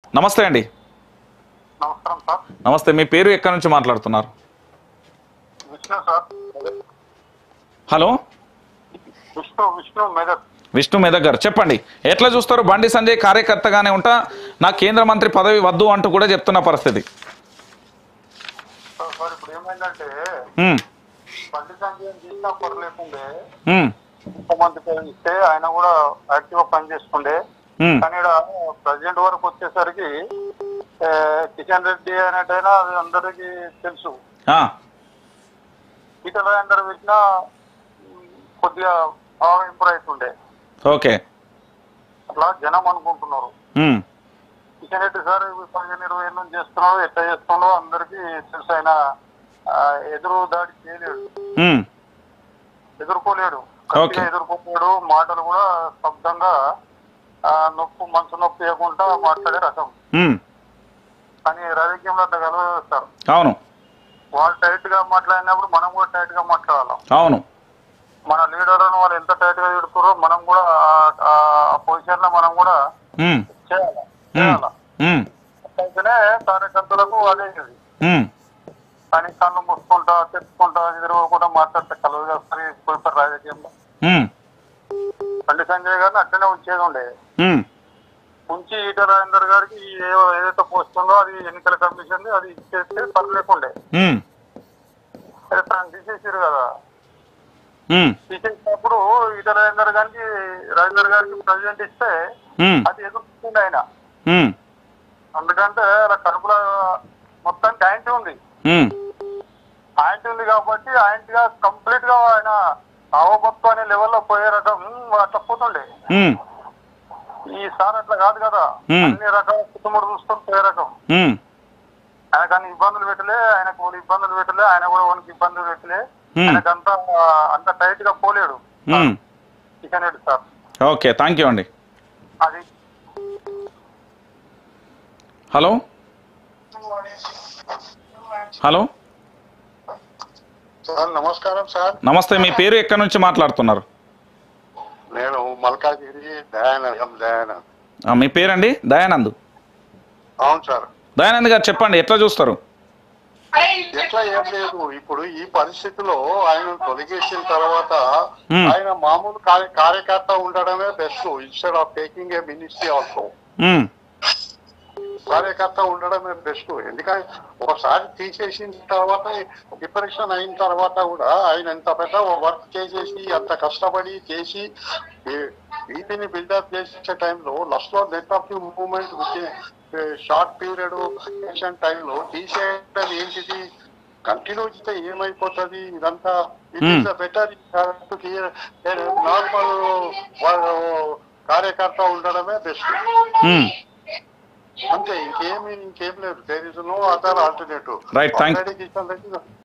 నమస్తే అండి నమస్కారం సార్ నమస్తే మీ పేరు ఎక్కడి నుంచి మాట్లాడుతున్నారు విష్ణు సార్ హలో విష్ణు విష్ణు మెదక్ విష్ణు మెదక్ గారు చెప్పండి ఎట్లా చూస్తారు బండి సంజయ్ కార్యకర్తగానే ఉంటా నా కేంద్ర మంత్రి పదవి వద్దు అంటూ కూడా చెప్తున్న పరిస్థితి సార్ సార్ ఇప్పుడు ఏమైందంటే ఉమ్, బండి సంజయ్ చేసినా పర్లేకుండే ఉమ్, ముఖ్యమంత్రి పేరు ఇస్తే ఆయన కూడా యాక్టివ్ గా పనిచేస్తుండే ఉమ్, కానీ ఈడ ప్రెసిడెంట్ వరకు వచ్చేసరికి ఏ, కిషన్ రెడ్డి అనేటైనా అది అందరికీ తెలుసు ఆ, ఈటల అందరు పెట్టినా ఉమ్, కొద్దిగా బాగా ఇంప్రూవ్ అవుతుండే ఓకే అట్లా జనం అనుకుంటున్నారు ఉమ్, కిషన్ రెడ్డి సార్ పదిహేను ఇరవై ఏళ్ళ నుంచి చేస్తున్నాడు ఎట్లా చేస్తున్నాడో అందరికీ తెలుసు ఆయన ఆ, ఎదురు దాడి చేయలేడు ఉమ్, ఎదుర్కోలేడు Okay. గట్టిగా ఎదుర్కోలేడు మాటలు కూడా శబ్దంగా ఆ, నొప్పు మనసు నొప్పి ఇవ్వకుండా మాట్లాడే రకం ఉమ్, కానీ రాజకీయంలో అట్లా కలవదు సార్ అవును వాళ్ళు టైట్ గా మాట్లాడినప్పుడు మనం కూడా టైట్ గా మాట్లాడాలి అవును మన లీడర్లను వాళ్ళు ఎంత టైట్ గా తిడుతారో మనం కూడా ఆ- ఆ పొజిషన్ లో మనం కూడా ఉమ్, చేయాలి ఉమ్, చేయాలి ఉమ్, అయితేనే కార్యకర్తలకు అదే ఇది ఉమ్, కానీ కళ్ళు మూసుకుంటా తెచ్చుకుంటా ఎదురుకోకుండా మాట్లాడితే కలవదు సరి పోతారు రాజకీయంలో ఉమ్, బండి సంజయ్ గారిని అట్లనే ఉంచేది ఉండే ఉమ్, ఉంచి ఈట రాజేందర్ గారికి ఏ- ఏదైతే పోస్ట్ ఉందో అది ఎన్నికల కమిషన్ అది ఇచ్చేస్తే పర్లేకుండే ఉమ్, అయితే తను తీసేసారు కదా ఉమ్, తీసేసినప్పుడు ఈట రాజేందర్ గారికి రాజేందర్ గారికి ప్రెసిడెంట్ ఇస్తే ఉమ్, అది ఎదుర్కొంది ఆయన ఉమ్, ఎందుకంటే అలా కడుపులో మొత్తానికి ఆయింట్ ఉంది ఉమ్, ఆయింట్ ఉంది కాబట్టి ఆయింట్ గా కంప్లీట్ గా ఆయన అవబొత్తు అనే లెవెల్లో పోయే రకం అట్లా పోతుండే ఉమ్, ఈసారి అట్లా కాదు కదా Hmm. అన్ని రకాల కుటుంబం చూసుకొని పోయే రకం ఉమ్, ఆయనకు అన్ని ఇబ్బందులు పెట్టలే ఆయనకు ఓడి ఇబ్బందులు పెట్టలే ఆయన కూడా ఓనికి ఇబ్బందులు పెట్టలే Hmm. ఆయనకు అంత అంత టైట్ గా పోలేడు ఉమ్. Chicken Reddy sir okay thank you అండి అది హలో హలో సార్ నమస్కారం సార్ నమస్తే మీ పేరు ఎక్కడి నుంచి మాట్లాడుతున్నారు నేను మల్కాజిగిరి దయానందం దయానంద్ ఆ, మీ పేరండి దయానంద్ అవును సార్ దయానంద్ గారు చెప్పండి ఎట్లా చూస్తారు ఎట్లా ఏం లేదు ఇప్పుడు ఈ పరిస్థితిలో ఆయన తొలగేసిన తర్వాత Hmm. ఆయన మామూలు కార్య- కార్యకర్త ఉండడమే best instead of taking a ministry also um, కార్యకర్త ఉండడమే బెస్ట్ ఎందుకంటే ఒకసారి తీసేసిన తర్వాత డిప్రెషన్ అయిన తర్వాత కూడా ఆయన ఎంత పెద్ద వర్క్ చేసేసి అంత కష్టపడి చేసి వీటిని బిల్డప్ చేసే టైంలో లస్ట్ లో net of the movement short period టైంలో తీసేయడం ఏంటిది కంటిన్యూ చేస్తే ఏమైపోతుంది ఇదంతా it Hmm. Is better normal కార్యకర్త ఉండడమే బెస్ట్ ఉమ్. అంతే ఇంకేమి ఇంకేం లేదు there is no other alternative Right, thank- Kishan Reddy